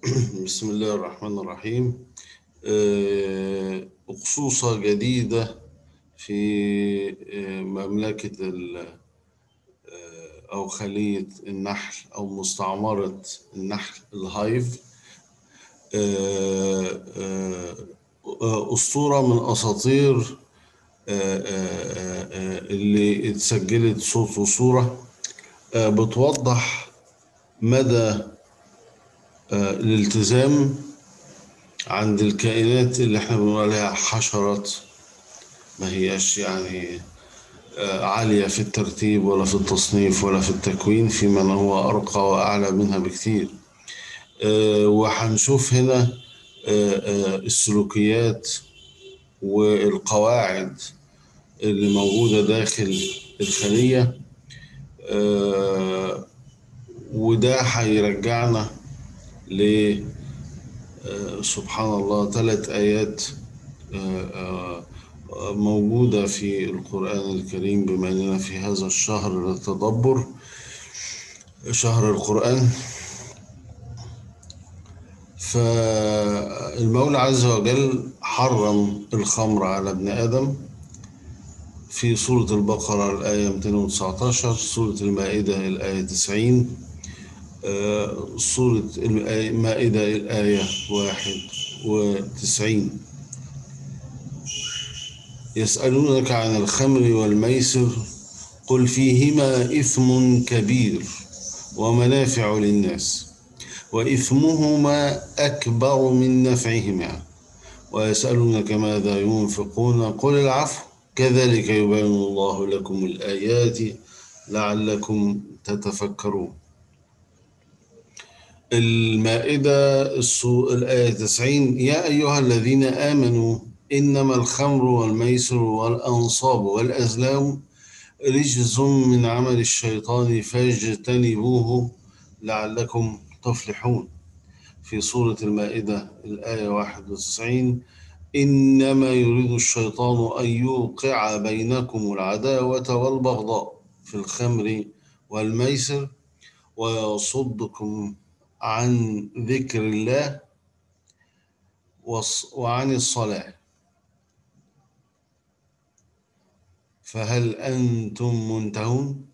بسم الله الرحمن الرحيم آه، أقصوصة جديدة في آه، مملكة ال- آه، أو خلية النحل أو مستعمرة النحل الهايف آه، آه، آه، أسطورة من أساطير آه، آه، آه، اللي اتسجلت صوت وصورة آه، بتوضح مدى آه، الالتزام عند الكائنات اللي احنا بنقول عليها حشرات ما هياش يعني آه، عالية في الترتيب ولا في التصنيف ولا في التكوين في من هو أرقى وأعلى منها بكتير آه، وهنشوف هنا آه، آه، السلوكيات والقواعد اللي موجودة داخل الخلية آه، وده هيرجعنا ل آه، سبحان الله ثلاث آيات آه، آه، آه، موجودة في القرآن الكريم بما أننا في هذا الشهر التدبر شهر القرآن فالمولى عز وجل حرم الخمر على ابن آدم في سورة البقرة الآية 219 سورة المائدة الآية 90 آه، سورة المائدة الآية 91 يسألونك عن الخمر والميسر قل فيهما إثم كبير ومنافع للناس وإثمهما أكبر من نفعهما ويسألونك ماذا ينفقون قل العفو كذلك يبين الله لكم الآيات لعلكم تتفكرون المائدة السو- الآية 90 يا أيها الذين آمنوا إنما الخمر والميسر والأنصاب والأزلام رجز من عمل الشيطان فاجتنبوه لعلكم تفلحون في سورة المائدة الآية 91 إنما يريد الشيطان أن يوقع بينكم العداوة والبغضاء في الخمر والميسر ويصدكم عن ذكر الله والص- وعن الصلاة فهل أنتم منتهون؟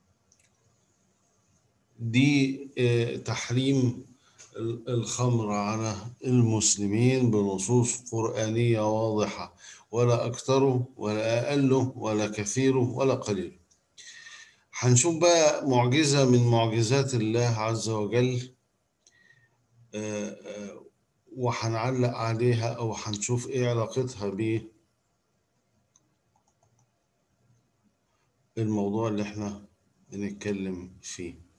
دي آه، تحريم ال- الخمر على المسلمين بنصوص قرآنية واضحة ولا أكثر ولا أقل ولا كثير ولا قليل هنشوف بقى معجزة من معجزات الله عز وجل آه، آه، وهنعلق عليها أو هنشوف إيه علاقتها بالموضوع اللي إحنا بنتكلم فيه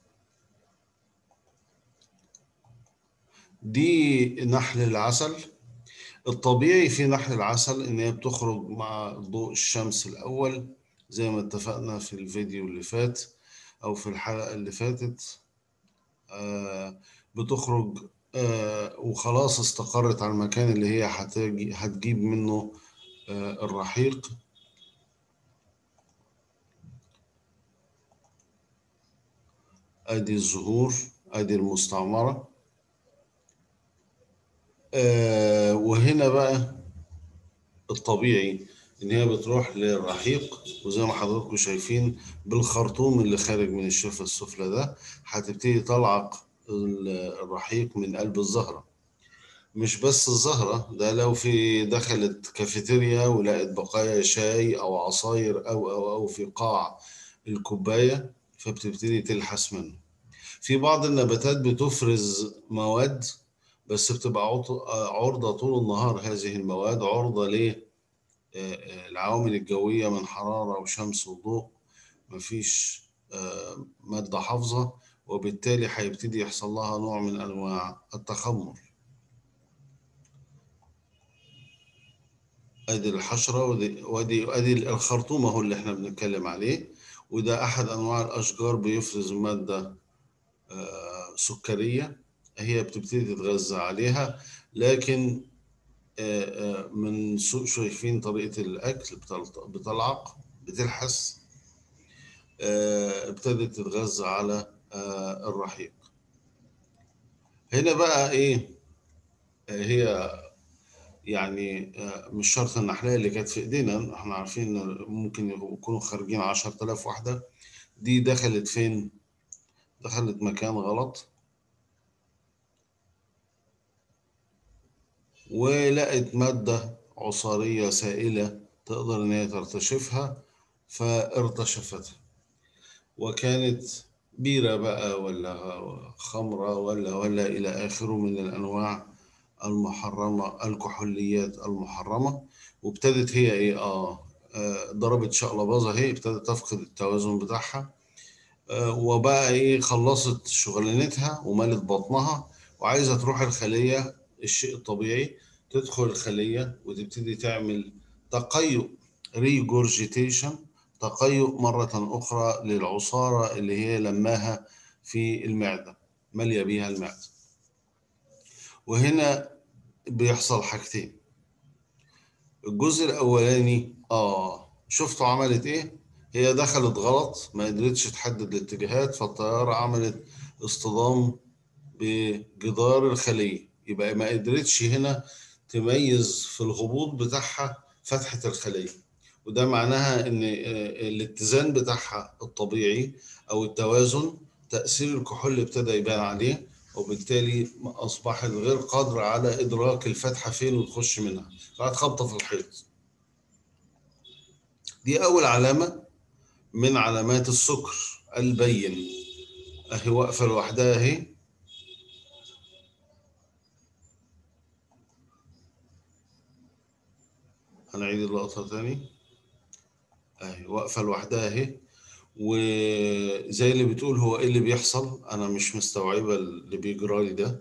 دي نحل العسل الطبيعي في نحل العسل إن هي بتخرج مع ضوء الشمس الأول زي ما اتفقنا في الفيديو اللي فات أو في الحلقة اللي فاتت آه، بتخرج آه، وخلاص استقرت على المكان اللي هي هتجي هتجيب منه آه، الرحيق ادي الزهور ادي المستعمرة آه، وهنا بقى الطبيعي ان هي بتروح للرحيق وزي ما حضراتكم شايفين بالخرطوم اللي خارج من الشفة السفلى ده هتبتدي تلعق ال- الرحيق من قلب الزهرة مش بس الزهرة ده لو في دخلت كافيتيريا ولقت بقايا شاي أو عصاير أو أو أو في قاع الكوباية فبتبتدي تلحس منه في بعض النباتات بتفرز مواد بس بتبقى عط- عرضة طول النهار هذه المواد عرضة ليه آه، آه، العوامل الجوية من حرارة وشمس وضوء مفيش آه، مادة حافظة وبالتالي هيبتدي يحصل لها نوع من أنواع التخمر ادي الحشرة ودي ودي ادي الخرطوم اهو اللي احنا بنتكلم عليه وده احد انواع الاشجار بيفرز مادة آه، سكرية هي بتبتدي تتغذى عليها لكن آه، آه، من سوء شايفين طريقة الأكل بتلط- بتلعق بتلحس آه، ابتدت تتغذى على آه، الرحيق هنا بقى ايه هي يعني مش شرط النحلية اللي كانت في ايدينا احنا عارفين ان ممكن يكونوا خارجين 10000 واحدة دي دخلت فين دخلت مكان غلط ولقت مادة عصارية سائلة تقدر ان هي ترتشفها فارتشفتها وكانت بيرة بقى ولا خمرة ولا ولا إلى آخره من الأنواع المحرمة الكحوليات المحرمة وابتدت هي إيه آه, آه ضربت شقلباظة هي ابتدت تفقد التوازن بتاعها آه وبقى إيه خلصت شغلانتها وملت بطنها وعايزة تروح الخلية الشيء الطبيعي تدخل الخلية وتبتدي تعمل تقيؤ ريجورجيتيشن تقيؤ مرة أخرى للعصارة اللي هي لماها في المعدة مالية بيها المعدة وهنا بيحصل حاجتين الجزء الأولاني آه شفتوا عملت إيه؟ هي دخلت غلط ما قدرتش تحدد الاتجاهات فالطيارة عملت اصطدام بجدار الخلية يبقى ما قدرتش هنا تميز في الهبوط بتاعها فتحة الخلية وده معناها ان الاتزان بتاعها الطبيعي او التوازن تاثير الكحول ابتدى يبان عليه وبالتالي اصبحت غير قادره على ادراك الفتحه فين وتخش منها بعد خبطه في الحيط دي اول علامه من علامات السكر البين اهي واقفه لوحدها اهي هنعيد اللقطه تاني اهي واقفه لوحدها اهي وزي اللي بتقول هو ايه اللي بيحصل انا مش مستوعبه اللي بيجرى لي ده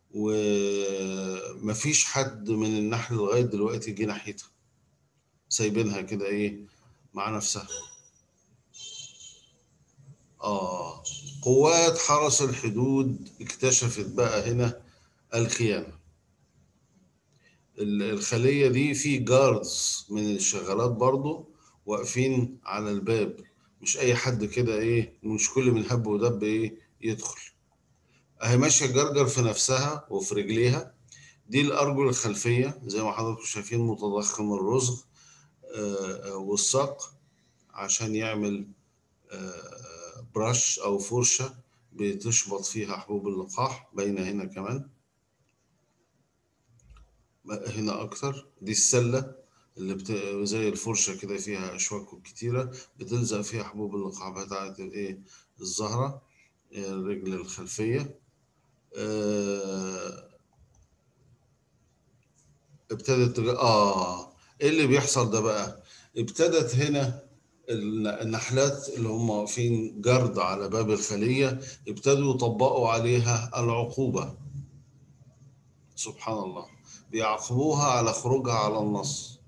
ومفيش حد من النحل لغايه دلوقتي جه ناحيتها سايبينها كده ايه مع نفسها اه قوات حرس الحدود اكتشفت بقى هنا الخيانه الخليه دي في جاردز من الشغالات برضو واقفين على الباب مش اي حد كده ايه مش كل من هب ودب ايه يدخل اهي ماشيه جرجر في نفسها وفي رجليها دي الارجل الخلفيه زي ما حضراتكم شايفين متضخم الرزغ آه والساق عشان يعمل آه برش او فرشه بتشبط فيها حبوب اللقاح باينه هنا كمان هنا اكتر دي السله اللي بت... زي الفرشة كده فيها أشواك كتيرة بتلزق فيها حبوب اللقاح بتاعت الإيه الزهرة الرجل الخلفية آه... ابتدت تج... آه إيه اللي بيحصل ده بقى؟ ابتدت هنا النحلات اللي هم واقفين جرد على باب الخلية ابتدوا يطبقوا عليها العقوبة سبحان الله بيعاقبوها على خروجها على النص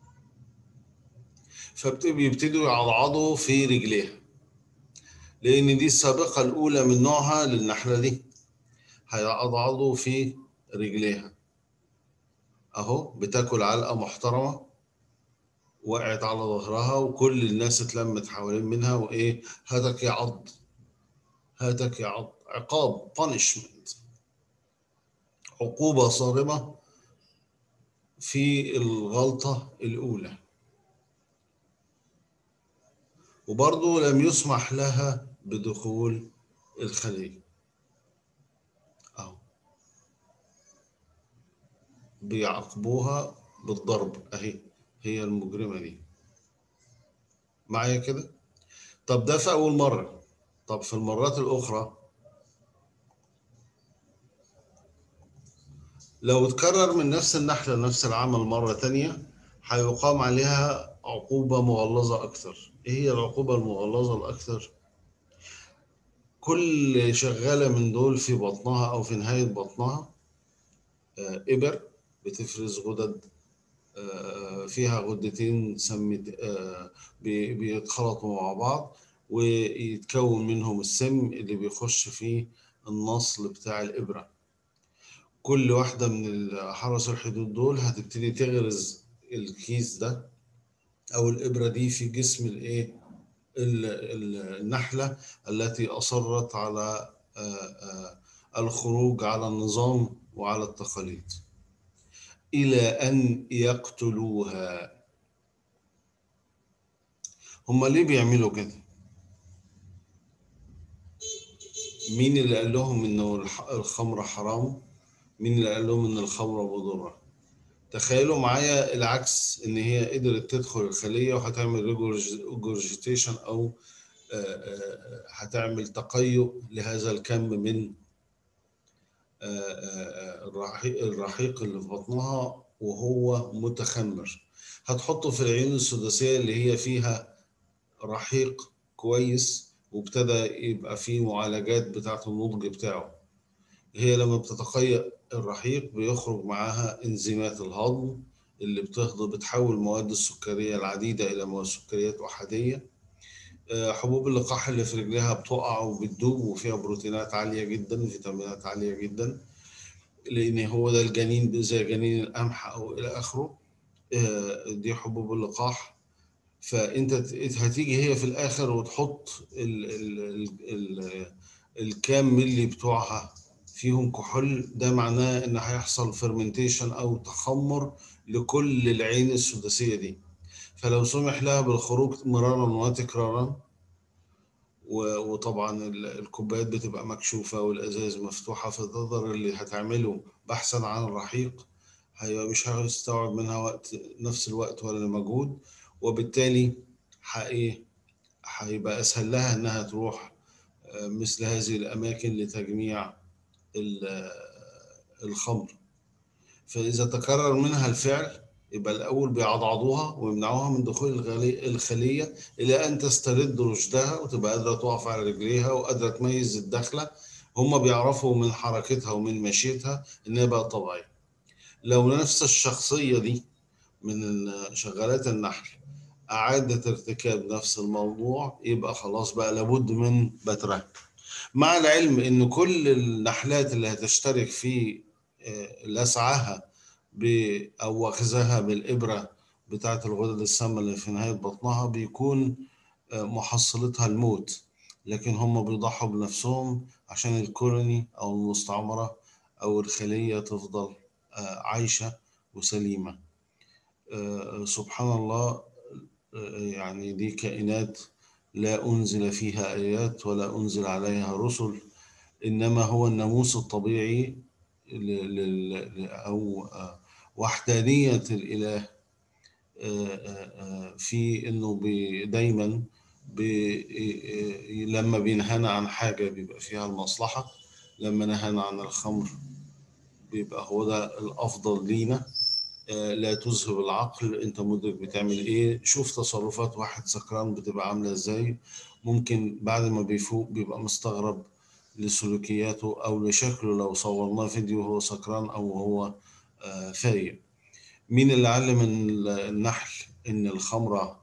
فبيبتدوا يعضعضوا في رجليها لان دي السابقه الاولى من نوعها للنحله دي هيعضعضوا في رجليها اهو بتاكل علقه محترمه وقعت على ظهرها وكل الناس اتلمت حوالين منها وايه هاتك يا عض هاتك يا عض عقاب بانشمنت عقوبه صارمه في الغلطه الاولى وبرضه لم يسمح لها بدخول الخلية أهو بيعاقبوها بالضرب أهي هي المجرمة دي معايا كده طب ده في أول مرة طب في المرات الأخرى لو اتكرر من نفس النحلة نفس العمل مرة تانية هيقام عليها عقوبة مغلظة أكثر إيه هي العقوبة المغلظة الأكثر؟ كل شغالة من دول في بطنها أو في نهاية بطنها إبر بتفرز غدد فيها غدتين سمت بيتخلطوا مع بعض ويتكون منهم السم اللي بيخش في النصل بتاع الإبرة كل واحدة من حرس الحدود دول هتبتدي تغرز الكيس ده او الابره دي في جسم الايه النحله التي اصرت على الخروج على النظام وعلى التقاليد إلى أن يقتلوها هم ليه بيعملوا كده؟ مين اللي قال لهم إنه الح- الخمر حرام؟ مين اللي قال لهم إن الخمر مضرة؟ تخيلوا معايا العكس إن هي قدرت تدخل الخلية وهتعمل ريجورجيتيشن أو آه، آه، هتعمل تقيؤ لهذا الكم من آه، آه، الرحيق الرحيق اللي في بطنها وهو متخمر هتحطه في العيون السداسية اللي هي فيها رحيق كويس وابتدى يبقى فيه معالجات بتاعة النضج بتاعه هي لما بتتقيأ الرحيق بيخرج معاها انزيمات الهضم اللي بتهضم بتحول المواد السكرية العديدة إلى مواد سكريات أحادية آه، حبوب اللقاح اللي في رجلها بتقع وبتدوب وفيها بروتينات عالية جدا فيتامينات عالية جدا لأن هو ده الجنين زي جنين القمح أو إلى آخره آه، دي حبوب اللقاح فأنت ت- هتيجي هي في الآخر وتحط ال ال ال ال الكام ملي بتوعها فيهم كحول ده معناه إن هيحصل فرمنتيشن أو تخمر لكل العين السداسية دي فلو سمح لها بالخروج مرارا وتكرارا و- وطبعا ال- الكوبايات بتبقى مكشوفة والأزاز مفتوحة فتقدر اللي هتعمله بحثا عن الرحيق هيبقى مش هيستوعب منها وقت نفس الوقت ولا المجهود وبالتالي ح- إيه هيبقى أسهل لها إنها تروح آه، مثل هذه الأماكن لتجميع ال- آه، الخمر فإذا تكرر منها الفعل يبقى الأول بيعضعضوها ويمنعوها من دخول الغلي- الخلية إلى أن تسترد رشدها وتبقى قادرة تقف على رجليها وقادرة تميز الدخلة هم بيعرفوا من حركتها ومن مشيتها إنها بقى طبيعية لو نفس الشخصية دي من شغالات النحل أعادت ارتكاب نفس الموضوع يبقى خلاص بقى لابد من بترها مع العلم إن كل النحلات اللي هتشترك في آه، لسعها ب- أو أخذها بالإبرة بتاعة الغدد السامة اللي في نهاية بطنها بيكون آه، محصلتها الموت لكن هم بيضحوا بنفسهم عشان الكولوني أو المستعمرة أو الخلية تفضل آه، عايشة وسليمة آه، سبحان الله آه، يعني دي كائنات لا أنزل فيها آيات ولا أنزل عليها رسل إنما هو الناموس الطبيعي ل- ل- ل- أو آه، وحدانية الإله آه، آه، آه، في إنه بي- دايما بي لما بينهانا عن حاجة بيبقى فيها المصلحة لما نهانا عن الخمر بيبقى هو ده الأفضل لينا آه، لا تذهب العقل انت مدرك بتعمل ايه شوف تصرفات واحد سكران بتبقى عاملة ازاي ممكن بعد ما بيفوق بيبقى مستغرب لسلوكياته او لشكله لو صورناه فيديو وهو سكران او هو آه، فايق مين اللي علم ال- النحل ان الخمرة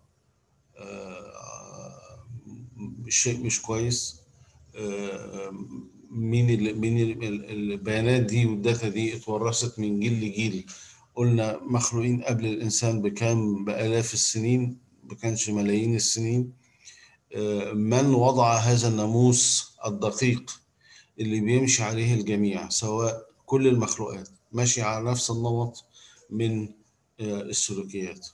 آه، شيء مش كويس آه، مين اللي مين ال- ال- البيانات دي والداتا دي اتورثت من جيل لجيل قلنا مخلوقين قبل الإنسان بكام بآلاف السنين ما كانش ملايين السنين آه، من وضع هذا الناموس الدقيق اللي بيمشي عليه الجميع سواء كل المخلوقات ماشي على نفس النمط من آه، السلوكيات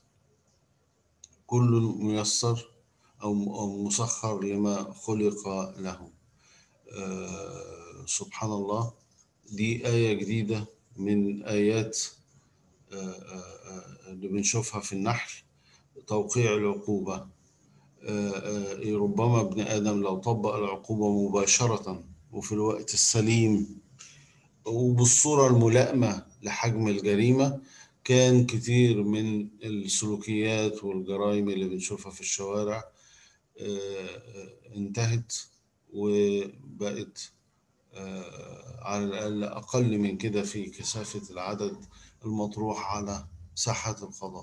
كل ميسر أو أو مسخر لما خلق له آه، سبحان الله دي آية جديدة من آيات آه، آه، آه، اللي بنشوفها في النحل توقيع العقوبة آه، آه، ربما ابن آدم لو طبق العقوبة مباشرة وفي الوقت السليم وبالصورة الملائمة لحجم الجريمة كان كتير من السلوكيات والجرائم اللي بنشوفها في الشوارع آه، آه، انتهت وبقت آه، على الأقل أقل من كده في كثافة العدد المطروح على ساحة القضاء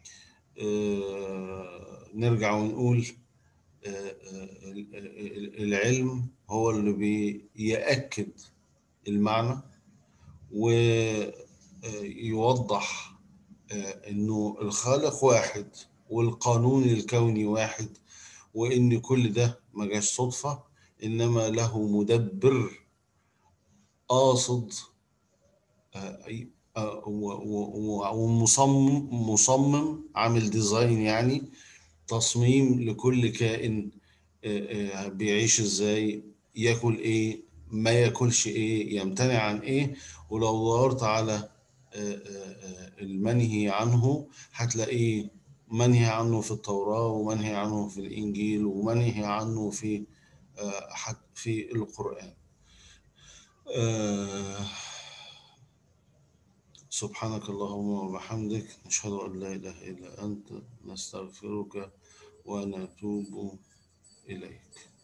آه، نرجع ونقول آه، آه، ال- ال- العلم هو اللي بيأكد المعنى ويوضح انه الخالق واحد والقانون الكوني واحد وان كل ده ما جاش صدفة انما له مدبر قاصد آه، أي- آه، و- و- و- ومصمم مصمم عامل ديزاين يعني تصميم لكل كائن آه، آه، بيعيش ازاي ياكل ايه ما ياكلش ايه يمتنع عن ايه ولو دورت على آه، آه، آه، المنهي عنه هتلاقيه منهي عنه في التوراة ومنهي عنه في الإنجيل ومنهي عنه في آه، حت- في القرآن آه، سبحانك اللهم وبحمدك نشهد أن لا إله إلا أنت نستغفرك ونتوب إليك